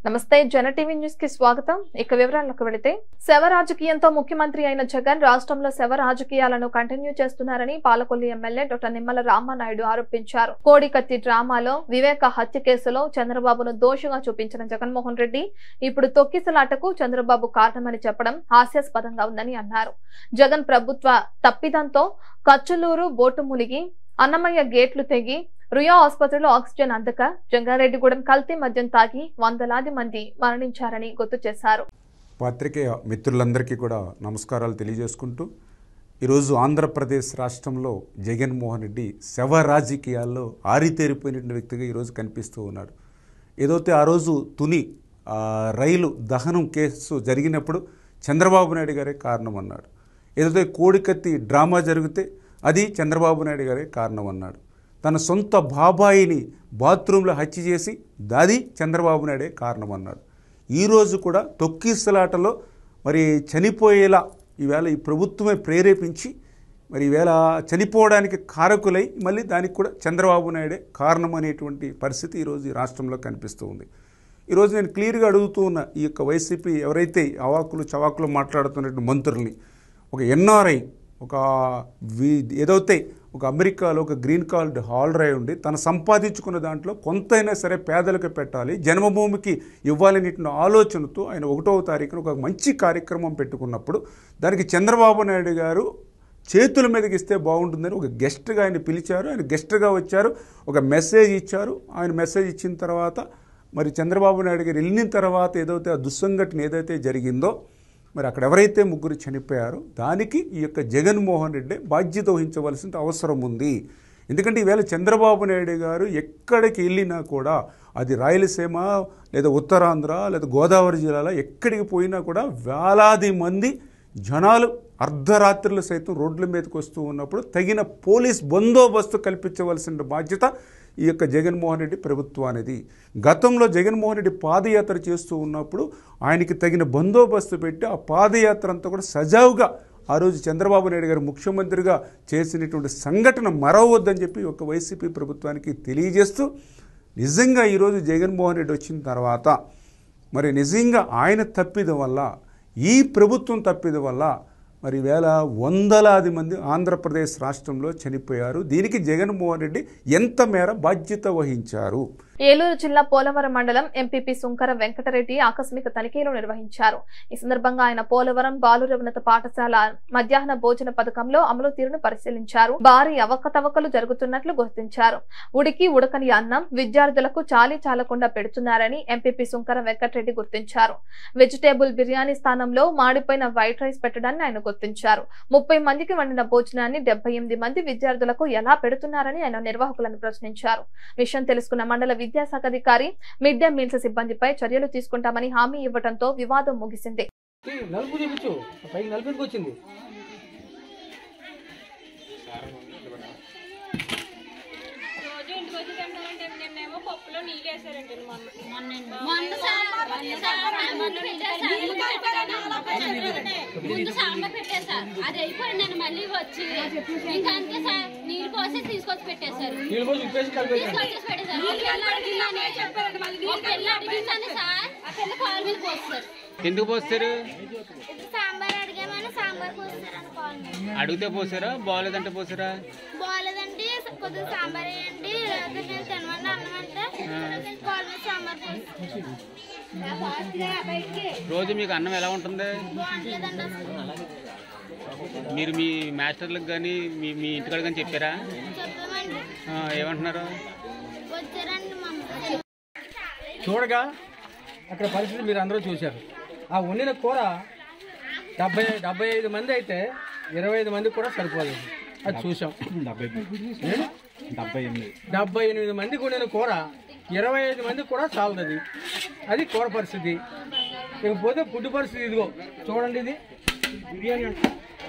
నమస్తే జన TV news కి స్వాగతం ఇక వివరాలకు వెళితే శవ రాజకీయంతో ముఖ్యమంత్రి అయిన జగన్ రాష్ట్రంలో శవ రాజకీయాలను కంటిన్యూ చేస్తున్నారని పాలకొల్లు ఎమ్మెల్యే డాక్టర్ నిమ్మల రామానాయుడు ఆరోపించారు కోడికత్తి డ్రామాలో వివేక హత్య కేసులో చంద్రబాబును దోషిగా చూపించిన జగన్మోహన్ రెడ్డి ఇప్పుడు తొక్కిసలాటకు చంద్రబాబు కారణమని చెప్పడం హాస్యాస్పదంగా ఉందని అన్నారు జగన్ ప్రభుత్వ తప్పిదంతో కచ్చులూరు బోటు మునిగి అన్నమయ్య గేట్లు తెగి రుయా ఆసుపత్రిలో ఆక్సిజన్ అందక జంగారెడ్డిగూడెం కల్తీ మద్యం తాగి వందలాది మంది మరణించారని గుర్తు చేశారు పాత్రికేయ మిత్రులందరికీ కూడా నమస్కారాలు తెలియజేసుకుంటూ ఈరోజు ఆంధ్రప్రదేశ్ రాష్ట్రంలో జగన్మోహన్ రెడ్డి శవ రాజకీయాల్లో ఆరితేరిపోయిన వ్యక్తిగా ఈరోజు కనిపిస్తూ ఉన్నాడు ఏదైతే ఆ రోజు తుని ఆ, రైలు దహనం కేసు జరిగినప్పుడు చంద్రబాబు నాయుడు గారే కారణం అన్నాడు ఏదైతే కోడికత్తి డ్రామా జరిగితే అది చంద్రబాబు నాయుడు గారే కారణం అన్నాడు తన సొంత బాబాయిని బాత్రూంలో హత్య చేసి దాది చంద్రబాబు నాయుడే కారణం అన్నాడు ఈరోజు కూడా తొక్కిసలాటలో మరి చనిపోయేలా ఈవేళ ఈ ప్రభుత్వమే ప్రేరేపించి మరి ఈవేళ చనిపోవడానికి కారకులై మళ్ళీ దానికి కూడా చంద్రబాబు నాయుడే కారణం అనేటువంటి పరిస్థితి ఈరోజు ఈ రాష్ట్రంలో కనిపిస్తూ ఉంది ఈరోజు నేను క్లియర్గా అడుగుతూ ఉన్న ఈ యొక్క వైసీపీ ఎవరైతే అవాకులు చవాకులు మాట్లాడుతున్నటువంటి మంత్రుల్ని ఒక ఎన్ఆర్ఐ ఒక వి- ఏదైతే ఒక అమెరికాలో ఒక గ్రీన్ కార్డ్ హాల్డర్ అయి ఉండి తను సంపాదించుకున్న దాంట్లో కొంతైనా సరే పేదలకు పెట్టాలి జన్మభూమికి ఇవ్వాలనేటువంటి ఆలోచనతో ఆయన ఒకటవ తారీఖున ఒక మంచి కార్యక్రమం పెట్టుకున్నప్పుడు దానికి చంద్రబాబు నాయుడు గారు చేతుల మీదకి ఇస్తే బాగుంటుందని ఒక గెస్ట్గా ఆయన పిలిచారు ఆయన గెస్ట్గా వచ్చారు ఒక మెసేజ్ ఇచ్చారు ఆయన మెసేజ్ ఇచ్చిన తర్వాత మరి చంద్రబాబు నాయుడు గారు వెళ్ళిన తర్వాత ఏదైతే ఆ దుస్సంఘటన ఏదైతే జరిగిందో మరి అక్కడ ఎవరైతే ముగ్గురు చనిపోయారో దానికి ఈ యొక్క జగన్మోహన్ రెడ్డి బాధ్యత వహించవలసిన అవసరం ఉంది ఎందుకంటే ఈవేళ చంద్రబాబు నాయుడు గారు ఎక్కడికి వెళ్ళినా కూడా అది రాయలసీమ లేదా ఉత్తరాంధ్ర లేదా గోదావరి జిల్లాలో ఎక్కడికి పోయినా కూడా వేలాది మంది జనాలు అర్ధరాత్రులు సైతం రోడ్ల మీదకి వస్తూ ఉన్నప్పుడు తగిన పోలీస్ బందోబస్తు కల్పించవలసిన బాధ్యత ఈ యొక్క జగన్మోహన్ రెడ్డి ప్రభుత్వానిది గతంలో జగన్మోహన్ రెడ్డి పాదయాత్ర చేస్తూ ఉన్నప్పుడు ఆయనకి తగిన బందోబస్తు పెట్టి ఆ పాదయాత్ర అంతా కూడా సజావుగా ఆ రోజు చంద్రబాబు నాయుడు గారు ముఖ్యమంత్రిగా చేసినటువంటి సంఘటన మరవద్దని చెప్పి ఒక వైసీపీ ప్రభుత్వానికి తెలియజేస్తూ నిజంగా ఈరోజు జగన్మోహన్ రెడ్డి వచ్చిన తర్వాత మరి నిజంగా ఆయన తప్పిదం వల్ల ఈ ప్రభుత్వం తప్పిదం వల్ల మరి వేల వందలాది మంది ఆంధ్రప్రదేశ్ రాష్ట్రంలో చనిపోయారు దీనికి జగన్మోహన్ రెడ్డి ఎంత మేర బాధ్యత వహించారు ఏలూరు జిల్లా పోలవరం మండలం ఎంపీపీ సుంకర వెంకటరెడ్డి ఆకస్మిక తనిఖీలు నిర్వహించారు ఈ సందర్భంగా ఆయన పోలవరం బాలుర ఉన్నత పాఠశాల మధ్యాహ్న భోజన పథకంలో అమలు తీరును పరిశీలించారు భారీ అవకతవకలు జరుగుతున్నట్లు గుర్తించారు ఉడికి ఉడకని అన్నం విద్యార్థులకు చాలీ చాలకుండా పెడుతున్నారని ఎంపీపీ సుంకర వెంకటరెడ్డి గుర్తించారు వెజిటేబుల్ బిర్యానీ స్థానంలో మాడిపోయిన వైట్ రైస్ పెట్టడాన్ని ఆయన గుర్తించారు ముప్పై మందికి వండిన భోజనాన్ని డెబ్బై ఎనిమిది మంది విద్యార్థులకు ఎలా పెడుతున్నారని ఆయన నిర్వాహకులను ప్రశ్నించారు విషయం తెలుసుకున్న మండల విద్యాశాఖ అధికారి మిడ్ డే మీల్స్ సిబ్బందిపై చర్యలు తీసుకుంటామని హామీ ఇవ్వడంతో వివాదం ముగిసింది ఈ నలుపు చూపించు పైకి నలుపు ఎందుకు వచ్చింది రోజు ఇంటికి వచ్చి తింటానంటే నిన్నేమో పప్పులో నీళ్ళు వేసారంటే మొన్న మొన్న సాంబార్ మొన్న సాంబార్ పెట్టేశారు. ముందు సాంబార్ పెట్టేశా అది అయిపోయి నేను మళ్ళీ వచ్చి ఇంకా అంతే సార్ నీళ్ళు పోసి తీసుకొచ్చి పెట్టేశారు నీళ్ళు పోసి ఉప్పేసి కలిపేసాను తీసుకొచ్చి పెట్టేశారు ఒక పిల్ల అడిగిందని ఒక పిల్ల అడిగిందని సార్ ఆ పిల్ల కాలు మీద పోస్తారు ఎందుకు పోస్తారు సాంబార్ అడిగామని సాంబార్ పోస్తారు అనుకోవాలి అడిగితే పోసారా బాగోలేదంటే పోసారా బాగాలేదంటే కొద్దిగా సాంబార్ వేయండి లేకపోతే నేను తినమని అన్నం అంటే కాలు మీద సాంబార్ పోస్తారు రోజు మీకు అన్నం ఎలా ఉంటుంది బాగుంటుందండి అసలు మీరు మీ మాస్టర్లకు కానీ మీ మీ ఇంటికాడ కానీ చెప్పారా చెప్పామండి ఆ, ఏమంటున్నారు వచ్చారండి మా అమ్మ చూడగా అక్కడ పరిస్థితి మీరు అందరూ చూశారు ఆ వండిన కూర డెబ్బై డెబ్బై ఐదు మంది అయితే ఇరవై ఐదు మందికి కూడా సరిపోలేదు అది చూసాం డెబ్బై డెబ్బై ఎనిమిది డెబ్బై ఎనిమిది మందికి వండిన కూర ఇరవై ఐదు మందికి కూడా చాలదు అది అది కూర పరిస్థితి ఇకపోతే ఫుడ్ పరిస్థితి ఇదిగో చూడండి ఇది బిర్యానీ అంట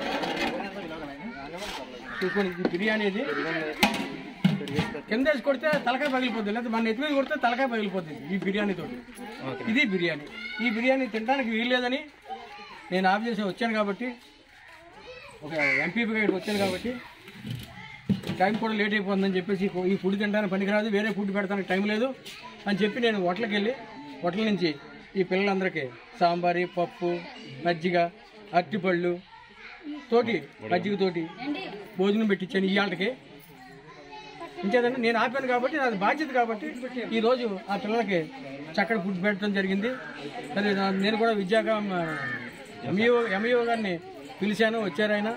చూసుకోండి ఇది బిర్యానీ ఇది కింద వేసి కొడితే తలకాయ పగిలిపోతుంది లేదా మన నెత్తి మీద కొడితే తలకాయ పగిలిపోతుంది ఈ బిర్యానీ తోటి ఇది బిర్యానీ ఈ బిర్యానీ తినడానికి వీల్లేదని నేను ఆఫ్ చేసి వచ్చాను కాబట్టి ఒక ఎంపీపీ ఇక్కడికి వచ్చాను కాబట్టి టైం కూడా లేట్ అయిపోతుందని చెప్పేసి ఈ ఫుడ్ తినడానికి పనికిరాదు వేరే ఫుడ్ పెడతానికి టైం లేదు అని చెప్పి నేను హోటల్కి వెళ్ళి హోటల్ నుంచి ఈ పిల్లలందరికీ సాంబారి పప్పు మజ్జిగ అరటిపళ్ళు తోటి మజ్జిగ తోటి భోజనం పెట్టించాను ఇవాళకి ఇంకేదంటే నేను ఆపాను కాబట్టి నాది బాధ్యత కాబట్టి ఈరోజు ఆ పిల్లలకి చక్కటి ఫుడ్ పెట్టడం జరిగింది సరే నా- నేను కూడా విద్యాగా ఎంఈఓ ఎంఈఓ గారిని పిలిచాను వచ్చారు ఆయన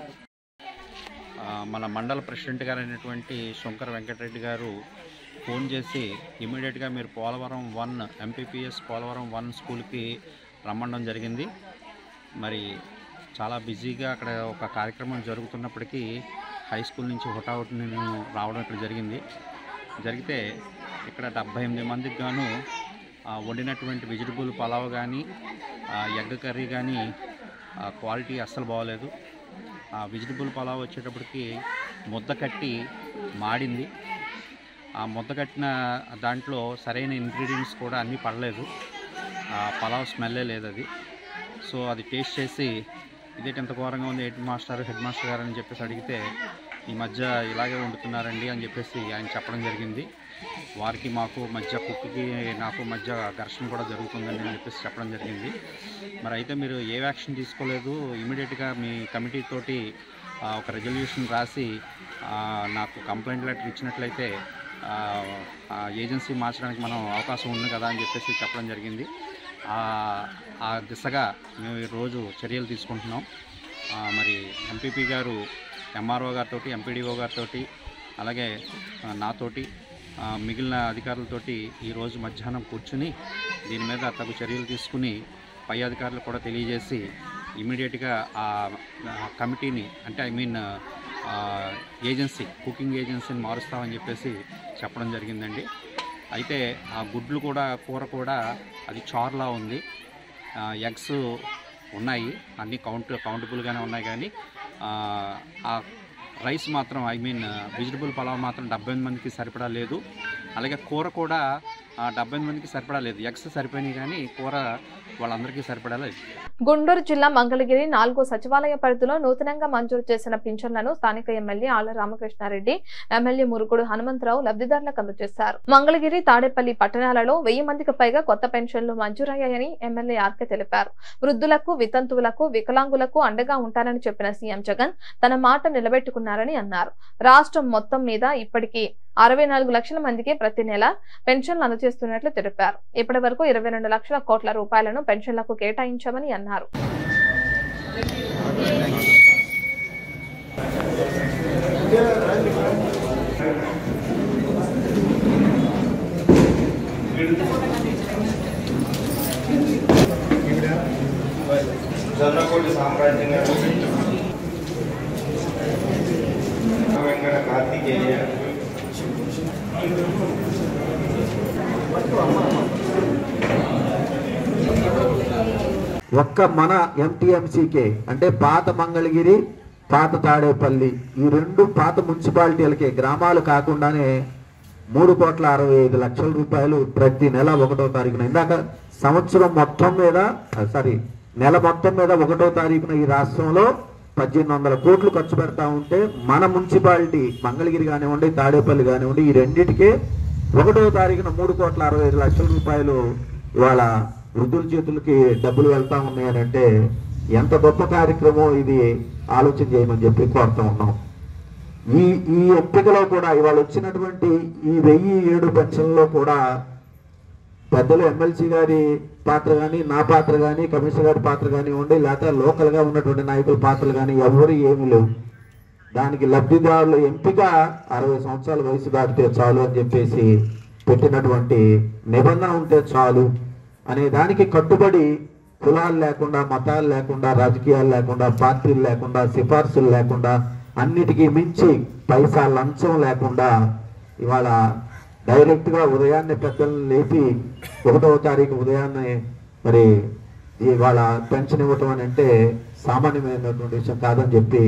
ఆ, మన మండల ప్రెసిడెంట్ గారు అయినటువంటి శంకర్ వెంకటరెడ్డి గారు ఫోన్ చేసి ఇమీడియట్గా మీరు Polavaram one MPPS Polavaram one స్కూల్కి రమ్మడం జరిగింది మరి చాలా బిజీగా అక్కడ ఒక కార్యక్రమం జరుగుతున్నప్పటికీ హై స్కూల్ నుంచి హుటాహుటి నేను రావడం ఇక్కడ జరిగింది జరిగితే ఇక్కడ డెబ్బై ఎనిమిది మందికి గాను ఆ, వండినటువంటి వెజిటబుల్ పలావ్ కానీ ఎగ్ కర్రీ కానీ క్వాలిటీ అస్సలు బాగోలేదు ఆ వెజిటబుల్ పలావ్ వచ్చేటప్పటికి ముద్ద కట్టి మాడింది ఆ ముద్ద కట్టిన దాంట్లో సరైన ఇంగ్రీడియంట్స్ కూడా అన్నీ పడలేదు ఆ పలావ్ స్మెల్లే లేదు అది సో అది టేస్ట్ చేసి ఇదేంటి ఎంత ఘోరంగా ఉంది హెడ్ మాస్టర్ హెడ్ మాస్టర్ గారు అని చెప్పేసి అడిగితే ఈ మధ్య ఇలాగే వండుతున్నారండి అని చెప్పేసి ఆయన చెప్పడం జరిగింది వారికి మాకు మధ్య కుక్కి నాకు మధ్య ఘర్షణ కూడా జరుగుతుందని అని చెప్పేసి చెప్పడం జరిగింది మరి అయితే మీరు ఏ యాక్షన్ తీసుకోలేదు ఇమీడియట్గా మీ కమిటీ తోటి ఆ, ఒక రెజల్యూషన్ రాసి ఆ, నాకు కంప్లైంట్ లెటర్ ఇచ్చినట్లయితే ఆ, ఆ ఏజెన్సీ మార్చడానికి మనం అవకాశం ఉంది కదా అని చెప్పేసి చెప్పడం జరిగింది ఆ ఆ దిశగా మేము ఈరోజు చర్యలు తీసుకుంటున్నాం ఆ, మరి ఎంపీపీ గారు ఎంఆర్ఓ గారితో ఎంపీడీఓ గారితో అలాగే ఆ, నాతోటి ఆ, మిగిలిన అధికారులతోటి ఈరోజు మధ్యాహ్నం కూర్చుని దీని మీద తగు చర్యలు తీసుకుని పై అధికారులు కూడా తెలియజేసి ఇమీడియట్గా ఆ ఆ కమిటీని అంటే ఐ మీన్ ఏజెన్సీ కుకింగ్ ఏజెన్సీని మారుస్తామని చెప్పేసి చెప్పడం జరిగిందండి అయితే ఆ గుడ్లు కూడా కూర కూడా అది చార్లా ఉంది ఎగ్స్ ఉన్నాయి అన్నీ కౌంట్ కౌంటబుల్గానే ఉన్నాయి కానీ ఆ, ఆ రైస్ మాత్రం ఐ మీన్ వెజిటబుల్ పలావ్ మాత్రం డెబ్బై ఎనిమిది మందికి సరిపడా లేదు అలాగే కూర కూడా ఆ, డెబ్బై ఎనిమిది మందికి సరిపడా లేదు ఎగ్స్ సరిపోయినాయి కానీ కూర వాళ్ళందరికీ సరిపడా లేదు గుంటూరు జిల్లా మంగళగిరి నాలుగో సచివాలయ పరిధిలో నూతనంగా మంజూరు చేసిన పింఛన్లను స్థానిక ఎమ్మెల్యే ఆళ్ల రామకృష్ణారెడ్డి ఎమ్మెల్యే మురుగుడు హనుమంతరావు లబ్ధిదారులకు అందజేశారు మంగళగిరి తాడేపల్లి పట్టణాలలో వెయ్యి మందికి పైగా కొత్త పెన్షన్లు మంజూరయ్యాయని ఎమ్మెల్యే ఆర్కే తెలిపారు వృద్ధులకు వితంతువులకు వికలాంగులకు అండగా ఉంటానని చెప్పిన సీఎం జగన్ తన మాట నిలబెట్టుకున్నారని అన్నారు రాష్ట్రం మొత్తం మీద ఇప్పటికీ అరవై నాలుగు లక్షల మందికి ప్రతి నెల పెన్షన్లు అందజేస్తున్నట్లు తెలిపారు ఇప్పటి వరకు ఇరవై రెండు లక్షల కోట్ల రూపాయలను పెన్షన్లకు కేటాయించామని అన్నారు జొన్నకోటి సామ్రాజ్యం గారు వెంకట కార్తికేయ ఒక్క మన ఎంటీఎంసీకే అంటే పాత మంగళగిరి పాత తాడేపల్లి ఈ రెండు పాత మున్సిపాలిటీలకే గ్రామాలు కాకుండానే మూడు కోట్ల అరవై ఐదు లక్షల రూపాయలు ప్రతి నెల ఒకటో తారీఖున ఇందాక సంవత్సరం మొత్తం మీద సారీ నెల మొత్తం మీద ఒకటో తారీఖున ఈ రాష్ట్రంలో పద్దెనిమిది వందల కోట్లు ఖర్చు పెడతా ఉంటే మన మున్సిపాలిటీ మంగళగిరి కానివ్వండి తాడేపల్లి కానివ్వండి ఈ రెండింటికే ఒకటో తారీఖున మూడు కోట్ల అరవై ఐదు లక్షల రూపాయలు ఇవాళ వృద్ధుల చేతులకి డబ్బులు వెళ్తా ఉన్నాయని అంటే ఎంత గొప్ప కార్యక్రమం ఇది ఆలోచన చేయమని చెప్పి కోరుతా ఉన్నాం ఈ ఈ ఎంపికలో కూడా ఇవాళ వచ్చినటువంటి ఈ వెయ్యి ఏడు పెన్షన్లో కూడా పెద్దలు ఎమ్మెల్సీ గారి పాత్ర కానీ నా పాత్ర కానీ కమిషనర్ గారి పాత్ర కానీ ఉండి లేకపోతే లోకల్ గా ఉన్నటువంటి నాయకుల పాత్రలు కానీ ఎవరు ఏమీ లేవు దానికి లబ్ధిదారుల ఎంపిక అరవై సంవత్సరాల వయసు దాటితే చాలు అని చెప్పేసి పెట్టినటువంటి నిబంధన ఉంటే చాలు అనే దానికి కట్టుబడి కులాలు లేకుండా మతాలు లేకుండా రాజకీయాలు లేకుండా పార్టీలు లేకుండా సిఫార్సులు లేకుండా అన్నిటికీ మించి పైసా లంచం లేకుండా ఇవాళ డైరెక్ట్ గా ఉదయాన్నే పెద్దలను లేపి ఒకటవ తారీఖు ఉదయాన్నే మరి ఇవాళ పెన్షన్ ఇవ్వటం అని అంటే సామాన్యమైనటువంటి విషయం కాదని చెప్పి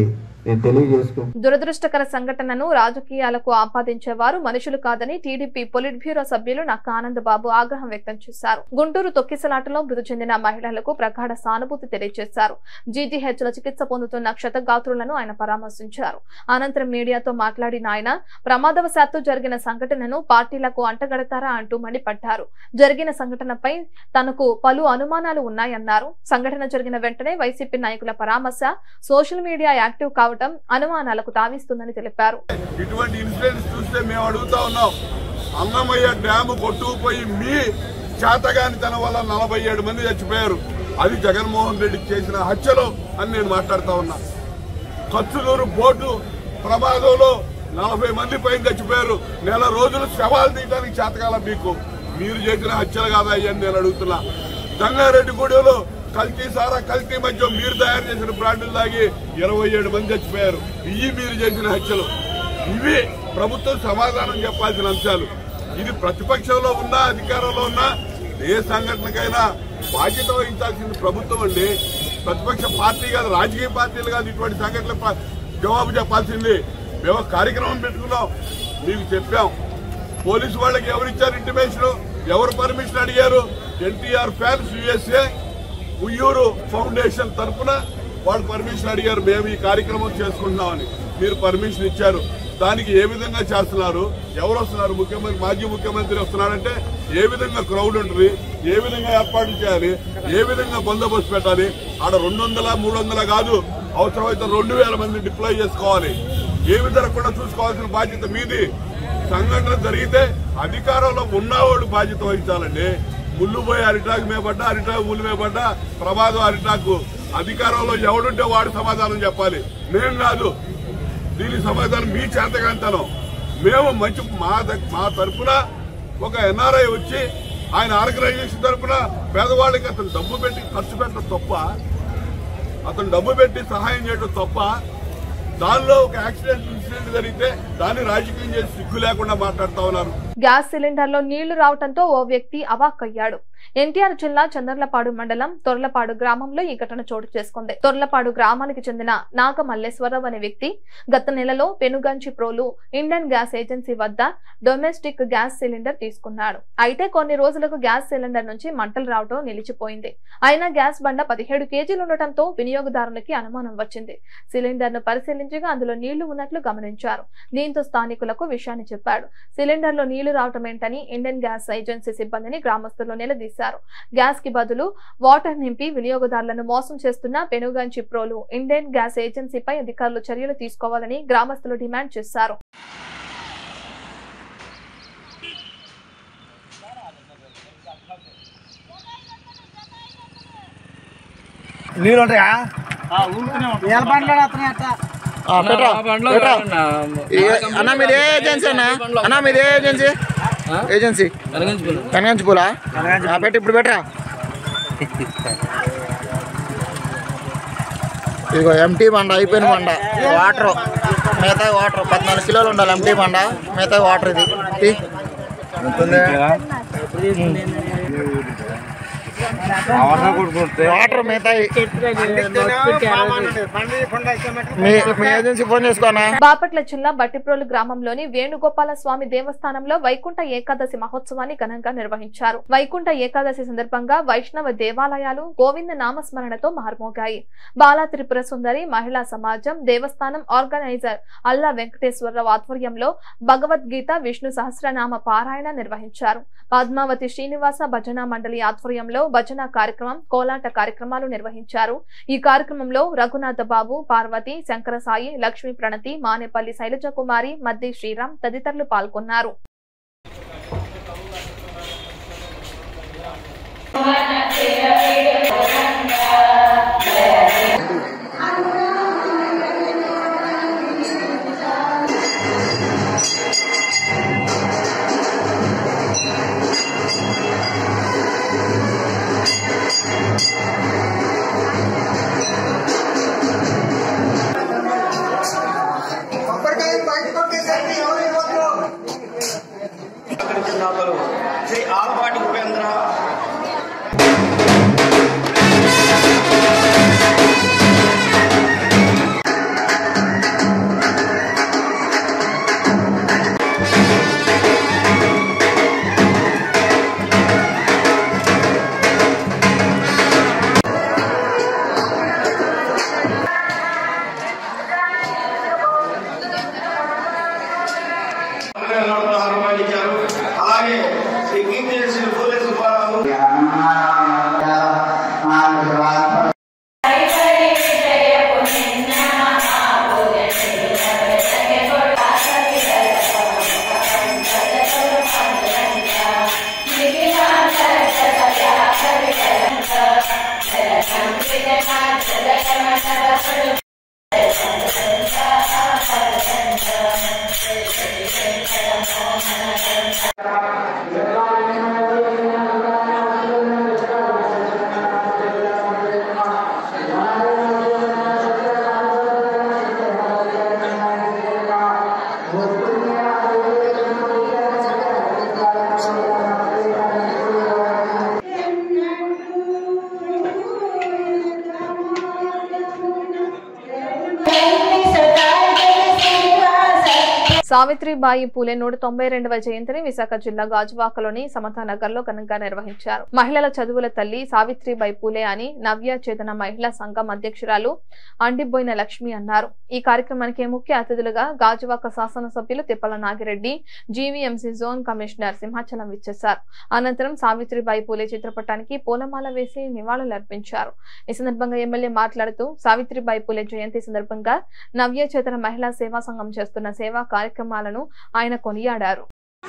నేను తెలియజేసుకు దురదృష్టకర సంఘటనను రాజకీయాలకు ఆపాదించేవారు మనుషులు కాదని టీడీపీ పొలిట్ బ్యూరో సభ్యులు నక్క ఆనందబాబు ఆగ్రహం వ్యక్తం చేశారు గుంటూరు తొక్కిసలాటలో మృతి చెందిన మహిళలకు ప్రగాఢ సానుభూతి తెలియజేశారు జీజీహెచ్ లో చికిత్స పొందుతున్న క్షతగాత్రులను ఆయన పరామర్శించారు అనంతరం మీడియాతో మాట్లాడిన ఆయన ప్రమాదవశాత్తు జరిగిన సంఘటనను పార్టీలకు అంటగడతారా అంటూ మండిపడ్డారు జరిగిన సంఘటనపై తనకు పలు అనుమానాలు ఉన్నాయన్నారు సంఘటన జరిగిన వెంటనే వైసీపీ నాయకుల పరామర్శ సోషల్ మీడియా యాక్టివ్ కావడం అనుమానాలకు తావిస్తుందని తెలిపారు ఇటువంటి ఇన్సిడెంట్స్ చూస్తే మేము అడుగుతా ఉన్నాం అన్నమయ్య డ్యాము కొట్టుకుపోయి మీ చేతగానితనం వల్ల నలభై ఏడు మంది చచ్చిపోయారు అది జగన్మోహన్ రెడ్డి చేసిన హత్యలు అని నేను మాట్లాడుతా ఉన్నా కచ్చులూరు బోటు ప్రమాదంలో నలభై మంది పైన చచ్చిపోయారు నెల రోజులు శవాలు తీయడానికి చేతకాల మీకు మీరు చేసిన హత్యలు కాదా అయ్యని నేను అడుగుతున్నా జంగారెడ్డిగూడెంలో కల్తీ సారా కల్తీ మధ్య మీరు తయారు చేసిన బ్రాండ్లు తాగి ఇరవై ఏడు మంది చచ్చిపోయారు ఇవి మీరు చేసిన హత్యలు ఇవి ప్రభుత్వం సమాధానం చెప్పాల్సిన అంశాలు ఇది ప్రతిపక్షంలో ఉన్నా అధికారంలో ఉన్నా ఏ సంఘటనకైనా బాధ్యత వహించాల్సింది ప్రభుత్వం అండి ప్రతిపక్ష పార్టీ కాదు రాజకీయ పార్టీలు కాదు ఇటువంటి సంఘటనలకు ప- జవాబు చెప్పాల్సింది మేము ఒక కార్యక్రమం పెట్టుకున్నాం మీకు చెప్పాం పోలీసు వాళ్ళకి ఎవరు ఇచ్చారు ఇంటిమేషన్ ఎవరు పర్మిషన్ అడిగారు NTR fans USA Uyyuru foundation తరఫున వాళ్ళు పర్మిషన్ అడిగారు మేము ఈ కార్యక్రమం చేసుకుంటున్నామని మీరు పర్మిషన్ ఇచ్చారు దానికి ఏ విధంగా చేస్తున్నారు ఎవరు వస్తున్నారు ముఖ్యమంత్రి మాజీ ముఖ్యమంత్రి వస్తున్నారంటే ఏ విధంగా క్రౌడ్ ఉంటుంది ఏ విధంగా ఏర్పాట్లు చేయాలి ఏ విధంగా బందోబస్తు పెట్టాలి ఆడ రెండు వందల మూడు వందల కాదు అవసరమైతే రెండు వేల మంది డిప్లాయ్ చేసుకోవాలి ఏమి జరగకుండా చూసుకోవాల్సిన బాధ్యత మీది సంఘటన జరిగితే అధికారంలో ఉన్నవాడు బాధ్యత వహించాలండి ముళ్ళు పోయి అరిటాకు మీద పడ్డా అరిటాకు ముళ్ళు మీద పడ్డా ప్రమాదం అరిటాకు అధికారంలో ఎవడుంటే వాడు సమాధానం చెప్పాలి మేం కాదు దీనికి సమాధానం మీ చేతకాంతనం మేము మంచి మా దగ్- మా తరఫున ఒక ఎన్ఆర్ఐ వచ్చి ఆయన ఆర్గనైజేషన్ తరఫున పేదవాళ్ళకి అతను డబ్బు పెట్టి ఖర్చు పెట్టడం తప్ప అతను డబ్బు పెట్టి సహాయం చేయడం తప్ప దానిలో ఒక యాక్సిడెంట్ ఇన్సిడెంట్ జరిగితే దాన్ని రాజకీయం చేసి సిగ్గు లేకుండా మాట్లాడుతా ఉన్నారు గ్యాస్ సిలిండర్ లో నీళ్లు రావడంతో ఓ వ్యక్తి అవాక్కయ్యాడు ఎన్టీఆర్ జిల్లా చందర్లపాడు మండలం తొర్లపాడు గ్రామంలో ఈ ఘటన చోటు చేసుకుంది తొర్లపాడు గ్రామానికి చెందిన నాగ మల్లేశ్వరరావు అనే వ్యక్తి గత నెలలో Penuganchiprolu Indian gas agency వద్ద డొమెస్టిక్ గ్యాస్ సిలిండర్ తీసుకున్నాడు అయితే కొన్ని రోజులకు గ్యాస్ సిలిండర్ నుంచి మంటలు రావడం నిలిచిపోయింది అయినా గ్యాస్ బండ పదిహేడు కేజీలు ఉండటంతో వినియోగదారునికి అనుమానం వచ్చింది సిలిండర్ ను పరిశీలించగా అందులో నీళ్లు ఉన్నట్లు గమనించారు దీంతో స్థానికులకు విషయాన్ని చెప్పాడు సిలిండర్ లో నీళ్లు రావటం ఏంటని ఇండియన్ గ్యాస్ ఏజెన్సీ సిబ్బందిని గ్రామస్తులు నిలదీశారు గ్యాస్ కి బదులు వాటర్ నింపి వినియోగదారులను మోసం చేస్తున్న పెనుగంచి ప్రోలు ఇండియన్ గ్యాస్ ఏజెన్సీపై అధికారులు చర్యలు తీసుకోవాలని గ్రామస్తులు డిమాండ్ చేశారు నీళ్ళు ఉంటాయా అన్న మీది ఏ ఏజెన్సీ అన్న అన్న మీది ఏ ఏజెన్సీ ఏజెన్సీ కనగంచి పూలా పెట్టి ఇప్పుడు పెట్టరా ఇదిగో ఎంటీ బండ అయిపోయిన బండ వాటర్ మిగతా వాటర్ పద్నాలుగు కిలోలు ఉండాలి ఎంటీ బండ మిగతా వాటర్ ఇది తీ. వాటర్ మిగతా మీ మీ ఏజెన్సీ ఫోన్ చేసుకోనా బాపట్ల జిల్లా బట్టిప్రోలు గ్రామంలోని వేణుగోపాల స్వామి దేవస్థానంలో వైకుంఠ ఏకాదశి మహోత్సవాన్ని ఘనంగా నిర్వహించారు వైకుంఠ ఏకాదశి సందర్భంగా వైష్ణవ దేవాలయాలు గోవింద నామస్మరణతో మార్మోగాయి బాలా త్రిపుర సుందరి మహిళా సమాజం దేవస్థానం ఆర్గనైజర్ అల్లా వెంకటేశ్వరరావు ఆధ్వర్యంలో భగవద్గీత విష్ణు సహస్రనామ పారాయణ నిర్వహించారు పద్మావతి శ్రీనివాస భజన మండలి ఆధ్వర్యంలో భజన కార్యక్రమం కోలాట కార్యక్రమాలు నిర్వహించారు ఈ కార్యక్రమంలో రఘునాథ బాబు పార్వతి శంకర సాయి లక్ష్మీ ప్రణతి మానేపల్లి శైలజ కుమారి మద్ది శ్రీరామ్ తదితరులు పాల్గొన్నారు శ్రీ ఆలపాటి ఉపేంద్ర సావిత్రిబాయి పూలే నూట తొంభై రెండవ జయంతిని విశాఖ జిల్లా గాజువాకలోని సమతానగర్ లో ఘనంగా నిర్వహించారు మహిళల చదువుల తల్లి సావిత్రిబాయి పూలే అని నవ్య చేతన మహిళా సంఘం అధ్యక్షురాలు అండిబోయిన లక్ష్మి అన్నారు ఈ కార్యక్రమానికి ముఖ్య అతిథులుగా గాజువాక శాసనసభ్యులు Tippala Nagi Reddy GVMC zone commissioner Simhachalam విచ్చేశారు అనంతరం సావిత్రిబాయి పూలే చిత్రపటానికి పూలమాల వేసి నివాళులర్పించారు ఈ సందర్భంగా ఎమ్మెల్యే మాట్లాడుతూ సావిత్రిబాయి పూలే జయంతి సందర్భంగా నవ్య చేతన మహిళా సేవా సంఘం చేస్తున్న సేవా కార్యక్రమాలను ఆయన కొనియాడారు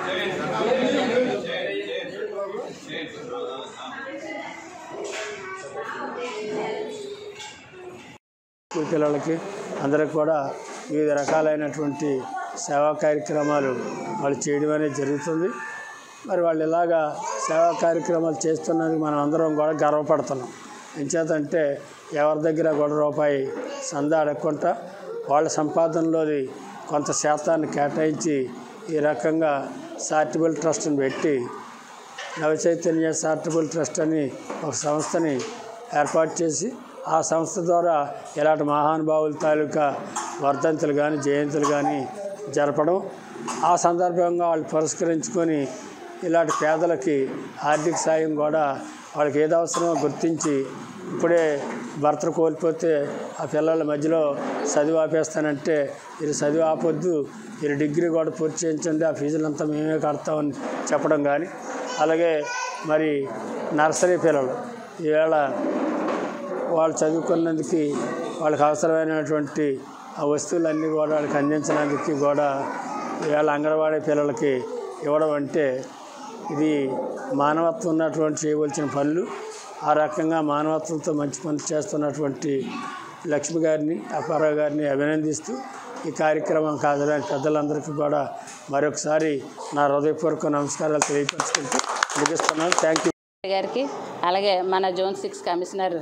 స్కూల్ పిల్లలకి అందరికి కూడా వివిధ రకాలైనటువంటి సేవా కార్యక్రమాలు వాళ్ళు చేయడం అనేది జరుగుతుంది మరి వాళ్ళు ఇలాగా సేవా కార్యక్రమాలు చేస్తున్నందుకు మనం అందరం కూడా గర్వపడుతున్నాం ఎంచేతంటే ఎవరి దగ్గర కూడా రూపాయి సందా అడగకుండా వాళ్ళ సంపాదనలోని కొంత శాతాన్ని కేటాయించి ఈ రకంగా చారిటబుల్ ట్రస్ట్ని పెట్టి నవచైతన్య చారిటబుల్ ట్రస్ట్ అని ఒక సంస్థని ఏర్పాటు చేసి ఆ సంస్థ ద్వారా ఇలాంటి మహానుభావుల తాలూకా వర్ధంతులు కానీ జయంతులు కానీ జరపడం ఆ సందర్భంగా వాళ్ళు పురస్కరించుకొని ఇలాంటి పేదలకి ఆర్థిక సాయం కూడా వాళ్ళకి ఏది అవసరమో గుర్తించి ఇప్పుడే భర్త కోల్పోతే ఆ పిల్లల మధ్యలో చదువు ఆపేస్తానంటే మీరు చదువు ఆపొద్దు మీరు డిగ్రీ కూడా పూర్తి చేయించండి ఆ ఫీజులంతా మేమే కడతామని చెప్పడం కానీ అలాగే మరి నర్సరీ పిల్లలు ఈవేళ వాళ్ళు చదువుకున్నందుకు వాళ్ళకి అవసరమైనటువంటి ఆ వస్తువులన్నీ కూడా వాళ్ళకి అందించడానికి కూడా ఈవేళ అంగన్వాడీ పిల్లలకి ఇవ్వడం అంటే ఇది మానవత్వం ఉన్నటువంటి చేయవలసిన పనులు ఆ రకంగా మానవత్వంతో మంచి పనులు చేస్తున్నటువంటి లక్ష్మి గారిని అప్పారావు గారిని అభినందిస్తూ ఈ కార్యక్రమం కాదని పెద్దలందరికీ కూడా మరొకసారి నా హృదయపూర్వక నమస్కారాలు తెలియపరుచుకుంటూ ముగిస్తున్నాను థ్యాంక్ యూ గారికి అలాగే మన జోన్ సిక్స్ కమిషనర్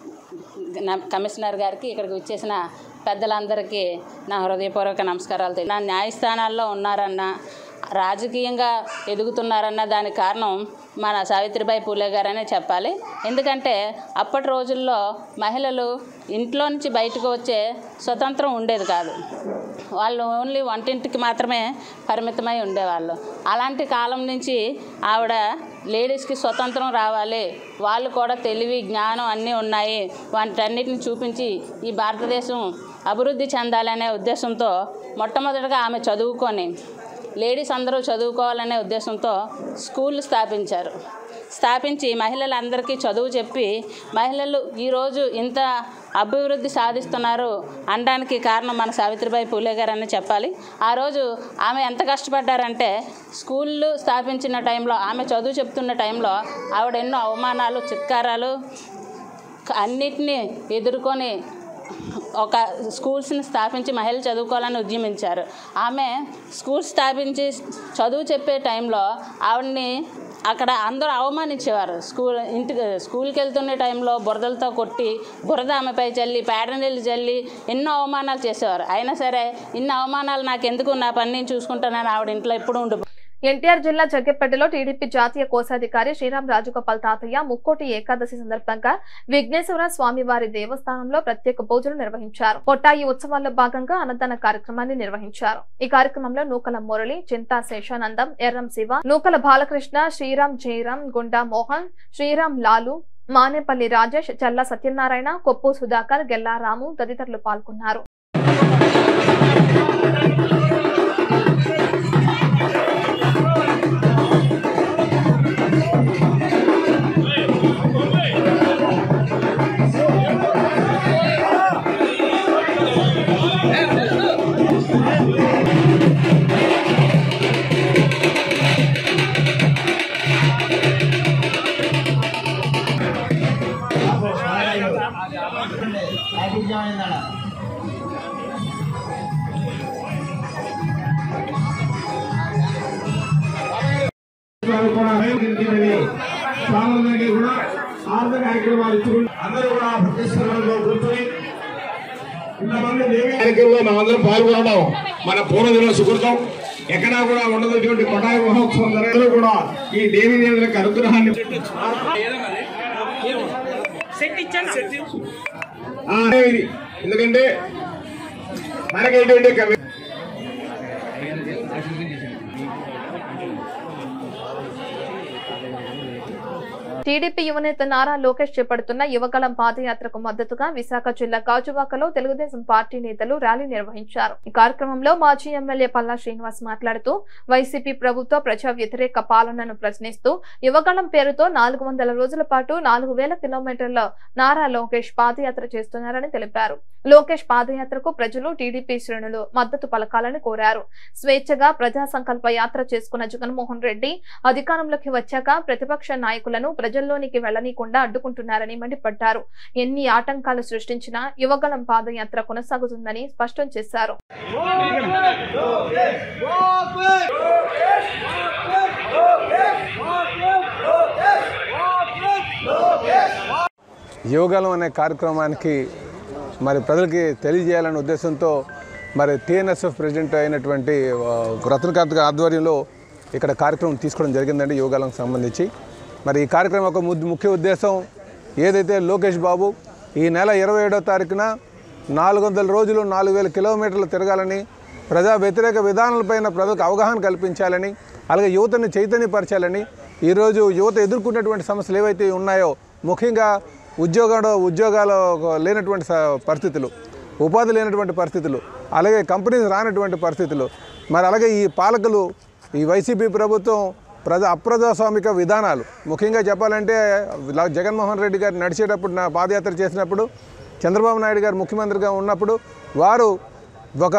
న- కమిషనర్ గారికి ఇక్కడికి వచ్చేసిన పెద్దలందరికీ నా హృదయపూర్వక నమస్కారాలు తెలి- నా న్యాయస్థానాల్లో ఉన్నారన్న రాజకీయంగా ఎదుగుతున్నారన్న దానికి కారణం మన సావిత్రిబాయి పూలే గారనే చెప్పాలి ఎందుకంటే అప్పటి రోజుల్లో మహిళలు ఇంట్లో నుంచి బయటకు వచ్చే స్వతంత్రం ఉండేది కాదు వాళ్ళు ఓన్లీ వంటింటికి మాత్రమే పరిమితమై ఉండేవాళ్ళు అలాంటి కాలం నుంచి ఆవిడ లేడీస్కి స్వతంత్రం రావాలి వాళ్ళు కూడా తెలివి జ్ఞానం అన్నీ ఉన్నాయి వాటన్నిటిని చూపించి ఈ భారతదేశం అభివృద్ధి చెందాలనే ఉద్దేశంతో మొట్టమొదటిగా ఆమె చదువుకొని లేడీస్ అందరూ చదువుకోవాలనే ఉద్దేశంతో స్కూల్ స్థాపించారు స్థాపించి మహిళలందరికీ చదువు చెప్పి మహిళలు ఈరోజు ఇంత అభివృద్ధి సాధిస్తున్నారు అనడానికి కారణం మన సావిత్రిబాయి పూలే గారు అని చెప్పాలి ఆ రోజు ఆమె ఎంత కష్టపడ్డారంటే స్కూళ్ళు స్థాపించిన టైంలో ఆమె చదువు చెప్తున్న టైంలో ఆవిడ ఎన్నో అవమానాలు చిత్కారాలు అన్నిటినీ ఎదుర్కొని ఒక స్కూల్స్ని స్థాపించి మహిళలు చదువుకోవాలని ఉద్యమించారు ఆమె స్కూల్ స్థాపించి చదువు చెప్పే టైంలో ఆవిడని అక్కడ అందరూ అవమానించేవారు స్కూల్ ఇంటికి స్కూల్కి వెళ్తున్న టైంలో బురదలతో కొట్టి బురద ఆమెపై చల్లి పేడ నీళ్ళు చల్లి ఎన్నో అవమానాలు చేసేవారు అయినా సరే ఇన్ని అవమానాలు నాకు ఎందుకు నా పని నేను చూసుకుంటానని ఆవిడ ఇంట్లో ఎప్పుడు ఉండి ఎన్టీఆర్ జిల్లా జగ్గెపేటలో టీడీపీ జాతీయ కోశాధికారి శ్రీరామ్ రాజగోపాల్ తాతయ్య ముక్కోటి ఏకాదశి సందర్భంగా విఘ్నేశ్వర స్వామి వారి దేవస్థానంలో ప్రత్యేక పూజలు నిర్వహించారు పొట్టాయి ఉత్సవాల్లో భాగంగా అన్నదాన కార్యక్రమాన్ని నిర్వహించారు ఈ కార్యక్రమంలో నూకల మురళి చింతా శేషానందం ఎర్రం శివ నూకల బాలకృష్ణ శ్రీరామ్ జయరాం గుండా మోహన్ శ్రీరామ్ లాలు మానేపల్లి రాజేష్ చల్ల సత్యనారాయణ కొప్పు సుధాకర్ గెల్లారాము తదితరులు పాల్గొన్నారు స్వాములందరికీ కూడా ఆర్థిక కార్యక్రమాలు ఇచ్చుకుంటూ అందరూ కూడా ప్రతిష్టంలో కూర్చొని ఇంతమంది దేవి కార్యక్రమంలో మేమందరం పాల్గొనడం మన పూర్వదిన సుకృతం ఎక్కడా కూడా ఉండదు ఇటువంటి పటాయి మహోత్సవం అందరూ కూడా ఈ దేవి దేవులకు అనుగ్రహాన్ని ఆ, ఇది. ఎందుకంటే మనకి ఎటువంటి కవి టీడీపీ యువనేత నారా లోకేష్ చేపడుతున్న యువగళం పాదయాత్రకు మద్దతుగా విశాఖ జిల్లా గాజువాకలో తెలుగుదేశం పార్టీ నేతలు ర్యాలీ నిర్వహించారు ఈ కార్యక్రమంలో మాజీ ఎమ్మెల్యే పల్లా శ్రీనివాస్ మాట్లాడుతూ వైసీపీ ప్రభుత్వ ప్రజా వ్యతిరేక పాలనను ప్రశ్నిస్తూ యువగళం పేరుతో నాలుగు వందల రోజుల పాటు నాలుగు వేల కిలోమీటర్ల నారా లోకేష్ పాదయాత్ర చేస్తున్నారని తెలిపారు లోకేష్ పాదయాత్రకు ప్రజలు టీడీపీ శ్రేణులు మద్దతు పలకాలని కోరారు స్వేచ్ఛగా ప్రజా సంకల్ప యాత్ర చేసుకున్న జగన్మోహన్ రెడ్డి అధికారంలోకి వచ్చాక ప్రతిపక్ష నాయకులను ప్రజల్లోనికి వెళ్లనీయకుండా అడ్డుకుంటున్నారని మండిపడ్డారు ఎన్ని ఆటంకాలు సృష్టించినా యువగలం పాదయాత్ర కొనసాగుతుందని స్పష్టం చేశారు యోగాలం అనే కార్యక్రమానికి మరి ప్రజలకి తెలియజేయాలనే ఉద్దేశంతో మరి టీఎన్ఎస్ఎఫ్ ప్రెసిడెంట్ అయినటువంటి ఆ, రత్నకాంత్ గారి ఆధ్వర్యంలో ఇక్కడ కార్యక్రమం తీసుకోవడం జరిగిందండి యోగాలకు సంబంధించి మరి ఈ కార్యక్రమం యొక్క ముద్దు- ముఖ్య ఉద్దేశం ఏదైతే లోకేష్ బాబు ఈ నెల ఇరవై ఏడో తారీఖున నాలుగు వందల రోజులు నాలుగు వేల కిలోమీటర్లు తిరగాలని ప్రజా వ్యతిరేక విధానాలపైన ప్రజలకు అవగాహన కల్పించాలని అలాగే యువతని చైతన్యపరచాలని ఈరోజు యువత ఎదుర్కొన్నటువంటి సమస్యలు ఏవైతే ఉన్నాయో ముఖ్యంగా ఉద్యోగ ఉద్యోగాలు లేనటువంటి స- పరిస్థితులు ఉపాధి లేనటువంటి పరిస్థితులు అలాగే కంపెనీస్ రానటువంటి పరిస్థితులు మరి అలాగే ఈ పాలకులు ఈ వైసీపీ ప్రభుత్వం ప్రజా అప్రజాస్వామిక విధానాలు ముఖ్యంగా చెప్పాలంటే లా- జగన్మోహన్ రెడ్డి గారు నడిచేటప్పుడు నా పాదయాత్ర చేసినప్పుడు చంద్రబాబు నాయుడు గారు ముఖ్యమంత్రిగా ఉన్నప్పుడు వారు ఒక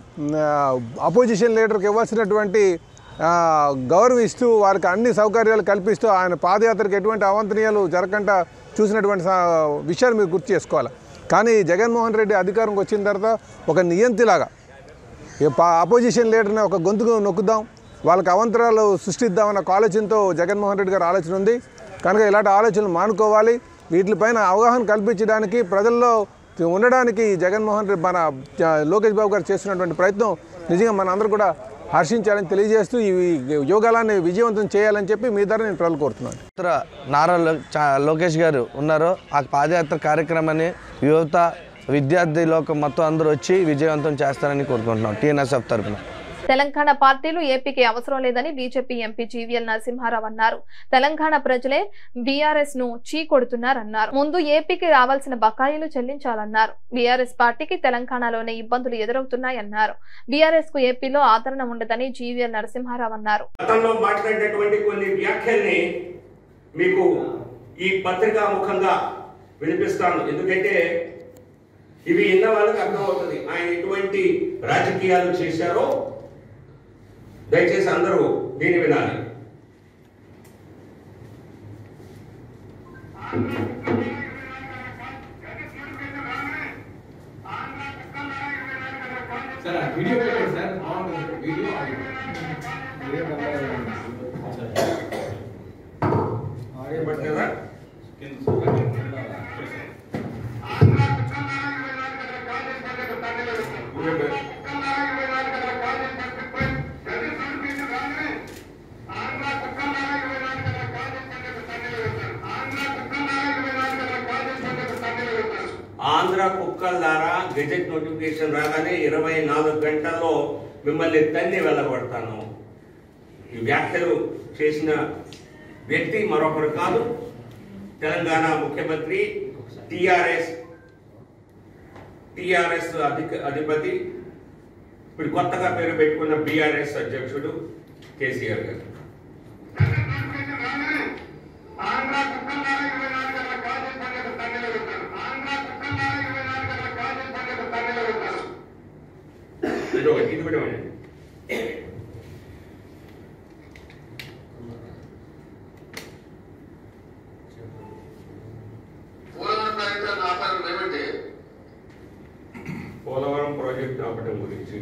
అపోజిషన్ లీడర్కి ఇవ్వాల్సినటువంటి ఆ, గౌరవిస్తూ వారికి అన్ని సౌకర్యాలు కల్పిస్తూ ఆయన పాదయాత్రకు ఎటువంటి అవంతనీయాలు జరగకుండా చూసినటువంటి సా- విషయాలు మీరు గుర్తు చేసుకోవాలి కానీ జగన్మోహన్ రెడ్డి అధికారంకి వచ్చిన తర్వాత ఒక నియంతిలాగా ఈ పా అపోజిషన్ లీడర్ని ఒక గొంతుకు నొక్కుదాం వాళ్ళకి అవంతరాలు సృష్టిద్దామన్న ఒక ఆలోచనతో జగన్మోహన్ రెడ్డి గారి ఆలోచన ఉంది కనుక ఇలాంటి ఆలోచనలు మానుకోవాలి వీటిపైన అవగాహన కల్పించడానికి ప్రజల్లో ఉండడానికి ఈ జగన్మోహన్ రెడ్డి మన జ- లోకేష్ బాబు గారు చేస్తున్నటువంటి ప్రయత్నం నిజంగా మన అందరూ కూడా హర్షించాలని తెలియజేస్తూ ఈ యోగాలాన్ని విజయవంతం చేయాలని చెప్పి మీ ద్వారా నేను ప్రజలు కోరుతున్నాను ఉత్తర నారా లో- చా- లోకేష్ గారు ఉన్నారో ఆ పాదయాత్ర కార్యక్రమాన్ని యువత విద్యార్థి లోకం మొత్తం అందరూ వచ్చి విజయవంతం చేస్తారని కోరుకుంటున్నాం టీఎన్ఎస్ఎఫ్ తరఫున తెలంగాణ పార్టీలు ఏపీకి అవసరం లేదని బీజేపీ ఎంపీ జీవీఎల్ నరసింహారావు అన్నారు తెలంగాణ ప్రజలే బీఆర్ఎస్ ను చీకొడుతున్నారన్నారు ముందు ఏపీకి రావాల్సిన బకాయిలు చెల్లించాలన్నారు బీఆర్ఎస్ పార్టీకి తెలంగాణలోనే ఇబ్బందులు ఎదురవుతున్నాయన్నారు బీఆర్ఎస్ కు ఏపీలో ఆదరణ ఉండదని జీవీఎల్ నరసింహారావు అన్నారు గతంలో మాట్లాడినటువంటి కొన్ని వ్యాఖ్యల్ని మీకు ఈ పత్రికా ముఖంగా వినిపిస్తాను ఎందుకంటే ఇవి విన్న వాళ్ళకి అర్థమవుతుంది ఆయన ఎటువంటి రాజకీయాలు చేశారో దయచేసి అందరూ దీన్ని వినాలి వీడియో పెట్టండి సార్ బాగుంటుంది వీడియో పట్టినదా? ఆంధ్ర కుక్కల ద్వారా గెజెట్ నోటిఫికేషన్ రాగానే ఇరవై నాలుగు గంటల్లో మిమ్మల్ని తన్ని వెళ్ళగొడతాను ఈ వ్యాఖ్యలు చేసిన వ్యక్తి మరొకరు కాదు తెలంగాణ ముఖ్యమంత్రి టిఆర్ఎస్ టిఆర్ఎస్ అధిక అధిపతి ఇప్పుడు కొత్తగా పేరు పెట్టుకున్న బీఆర్ఎస్ అధ్యక్షుడు కేసీఆర్ గారు ఇది ఒకటి ఇది కూడా ఉండండి. పోలవరం ప్రాజెక్ట్ ఆపడం గురించి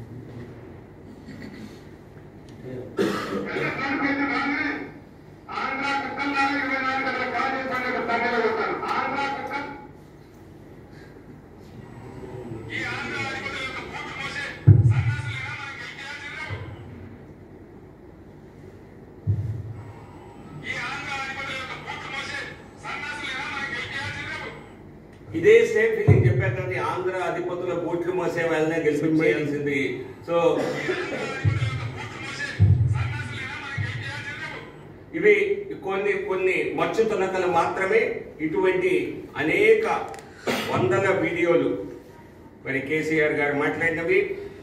ఇదే సేమ్ ఫీలింగ్ చెప్పారు కదా ఆంధ్ర అధిపతుల బూట్లు మోసే వాళ్ళనే గెలిపించేయాల్సింది సో ఇవి కొన్ని కొన్ని మచ్చు తునకలు మాత్రమే ఇటువంటి అనేక వందల వీడియోలు మరి కేసీఆర్ గారు మాట్లాడినవి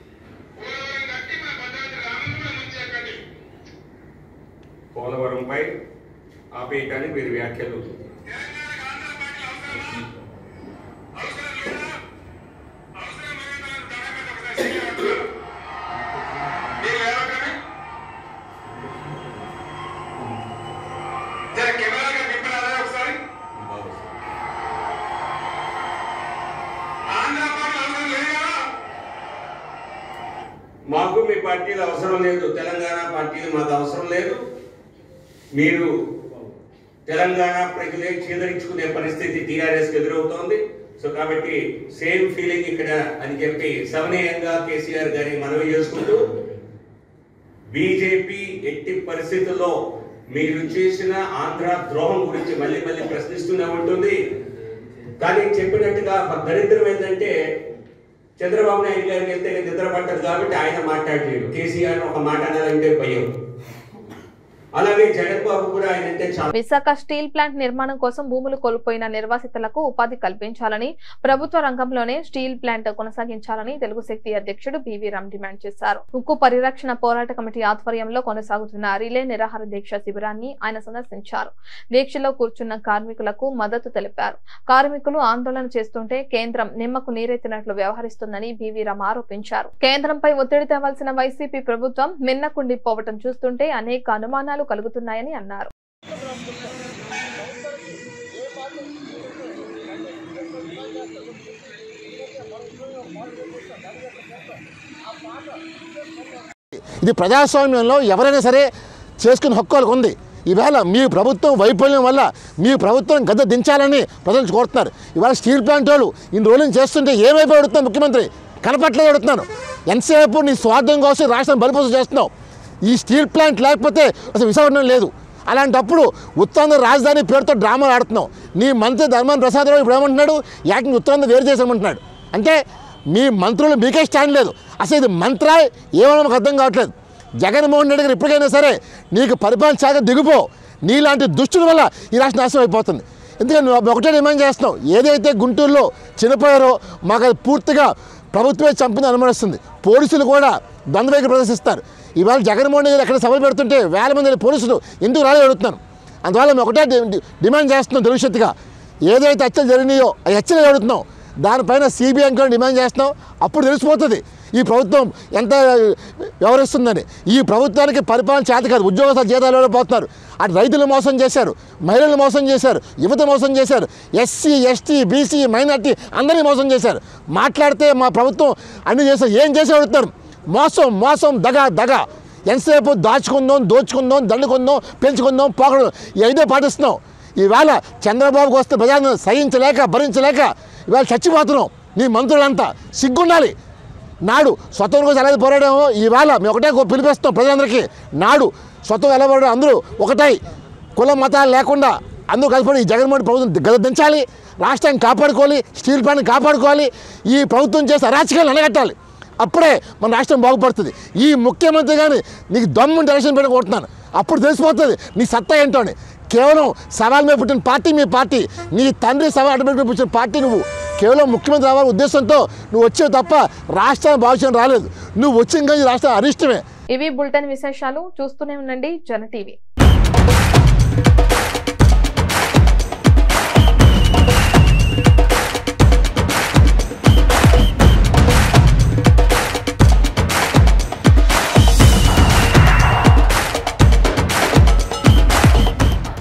పోలవరంపై ఆపేయటానికి వీరి వ్యాఖ్యలు మాకు మీ పార్టీలు అవసరం లేదు తెలంగాణ పార్టీలు మాకు అవసరం లేదు మీరు తెలంగాణ ప్రజలే చీదరించుకునే పరిస్థితి టీఆర్ఎస్ ఎదురవుతోంది సో కాబట్టి సేమ్ ఫీలింగ్ ఇక్కడ అని చెప్పి సవనీయంగా కేసీఆర్ గారి మనవి చేసుకుంటూ బీజేపీ ఎట్టి పరిస్థితుల్లో మీరు చేసిన ఆంధ్ర ద్రోహం గురించి మళ్ళీ మళ్ళీ ప్రశ్నిస్తూనే ఉంటుంది కానీ చెప్పినట్టుగా ఒక దరిద్రం ఏంటంటే చంద్రబాబు నాయుడు గారికి వెళ్తే నిద్ర పట్టదు కాబట్టి ఆయన మాట్లాడలేడు కేసీఆర్ ఒక మాట అనాలంటే భయం అలాగే జగన్ బాబు కూడా ఆయన అంటే చాలా విశాఖ స్టీల్ ప్లాంట్ నిర్మాణం కోసం భూములు కోల్పోయిన నిర్వాసితులకు ఉపాధి కల్పించాలని ప్రభుత్వ రంగంలోనే స్టీల్ ప్లాంట్ కొనసాగించాలని తెలుగు శక్తి అధ్యక్షుడు బివి రామ్ డిమాండ్ చేశారు ఉక్కు పరిరక్షణ పోరాట కమిటీ ఆధ్వర్యంలో కొనసాగుతున్న రిలే నిరాహార దీక్ష శిబిరాన్ని ఆయన సందర్శించారు దీక్షలో కూర్చున్న కార్మికులకు మద్దతు తెలిపారు కార్మికులు ఆందోళన చేస్తుంటే కేంద్రం నిమ్మకు నీరెత్తినట్లు వ్యవహరిస్తుందని బివి రామ్ ఆరోపించారు కేంద్రంపై ఒత్తిడి తేవాల్సిన వైసీపీ ప్రభుత్వం మిన్నకుండిపోవటం చూస్తుంటే అనేక అనుమానాలు కలుగుతున్నాయని అన్నారు ఇది ప్రజాస్వామ్యంలో ఎవరైనా సరే చేసుకునే హక్కు వాళ్ళకు ఉంది ఈవేళ మీ ప్రభుత్వం వైఫల్యం వల్ల మీ ప్రభుత్వం గద్ద దించాలని ప్రజలు కోరుతున్నారు ఇవాళ స్టీల్ ప్లాంట్ వాళ్ళు ఇన్ని రోజులు చేస్తుంటే ఏమైపోయి అడుగుతున్నాను ముఖ్యమంత్రి కనపట్లేదు అడుగుతున్నాను ఎంతసేపు నీ స్వార్థం కోసం రాష్ట్రం బలిపోసం చేస్తున్నావు ఈ స్టీల్ ప్లాంట్ లేకపోతే అసలు విశాఖపట్నం లేదు అలాంటప్పుడు ఉత్తరాంధ్ర రాజధాని పేరుతో డ్రామాలు ఆడుతున్నావు నీ మంత్రి ధర్మాన ప్రసాదరావు ఇప్పుడు ఏమంటున్నాడు యాక్టింగ్ ఉత్తరాంధ్ర వేరు చేసామంటున్నాడు అంటే మీ మంత్రులు మీకే స్టాండ్ లేదు అసలు ఇది మంత్రా ఏమో మాకు అర్థం కావట్లేదు జగన్మోహన్ రెడ్డి గారు ఇప్పటికైనా సరే నీకు పరిపాలన శాఖ దిగిపో నీలాంటి దుష్టుల వల్ల ఈ రాష్ట్రం నాశనం అయిపోతుంది ఎందుకంటే నువ్వు ఒకటే డిమాండ్ చేస్తున్నావు ఏదైతే గుంటూరులో చనిపోయారో మాకు అది పూర్తిగా ప్రభుత్వమే చంపింది అనుమానిస్తుంది పోలీసులు కూడా ద్వంద్వైకి ప్రదర్శిస్తారు ఇవాళ జగన్మోహన్ రెడ్డి గారు ఎక్కడ సభలు పెడుతుంటే వేల మంది పోలీసులు ఎందుకు రాలేదు అడుగుతున్నాను అందువల్ల మేము ఒకటే డి- డిమాండ్ చేస్తున్నాం తెలుగుశక్తిగా ఏదైతే హత్యలు జరిగినాయో ఆ హత్యలు అడుగుతున్నాం దానిపైన సిబిఐ ఎంక్వైరీ డిమాండ్ చేస్తున్నాం అప్పుడు తెలిసిపోతుంది ఈ ప్రభుత్వం ఎంత వ్యవహరిస్తుందని ఈ ప్రభుత్వానికి పరిపాలన చేత కాదు ఉద్యోగస్తుల జీతాలు పోతున్నారు అటు రైతులు మోసం చేశారు మహిళలు మోసం చేశారు యువత మోసం చేశారు ఎస్సీ ఎస్టీ బీసీ మైనార్టీ అందరినీ మోసం చేశారు మాట్లాడితే మా ప్రభుత్వం అన్ని చేశారు ఏం చేసి అడుగుతారు మోసం మోసం దగ దగ ఎంతసేపు దాచుకుందాం దోచుకుందాం దండుకుందాం పెంచుకుందాం పోకడం ఈ ఐదే పాటిస్తున్నాం ఈవేళ చంద్రబాబుకు వస్తే ప్రజలను సహించలేక భరించలేక ఇవాళ చచ్చిపోతున్నాం నీ మంత్రులంతా సిగ్గుండాలి నాడు స్వతంత్రం కోసం ఎలా పోరాడామో ఈవేళ మేము ఒకటే కో- పిలిపిస్తాం ప్రజలందరికీ నాడు స్వతంత్రం ఎలా పోరాడాం అందరూ ఒకటై కుల మతాలు లేకుండా అందరూ కలిపి ఈ జగన్మోహన్ ప్రభుత్వం గద దించాలి రాష్ట్రాన్ని కాపాడుకోవాలి స్టీల్ ప్లాంట్ కాపాడుకోవాలి ఈ ప్రభుత్వం చేసే అరాచకాలు అణగట్టాలి అప్పుడే మన రాష్ట్రం బాగుపడుతుంది ఈ ముఖ్యమంత్రి కానీ నీకు దమ్ముంటే ఎలక్షన్ పెట్టి కొడుతున్నాను అప్పుడు తెలిసిపోతుంది నీ సత్తా ఏంటో అని కేవలం సవాల్ మీద పుట్టిన పార్టీ మీ పార్టీ నీ తండ్రి సవాల్ అడ్డుపెట్టి పుట్టిన పార్టీ నువ్వు కేవలం ముఖ్యమంత్రి రావాలనే ఉద్దేశంతో నువ్వు వచ్చావు తప్ప రాష్ట్రాన్ని బాగు రాలేదు నువ్వు వచ్చిన కానీ రాష్ట్రం అరిష్టమే ఇవి బులెటిన్ విశేషాలు చూస్తూనే ఉండండి జన టీవీ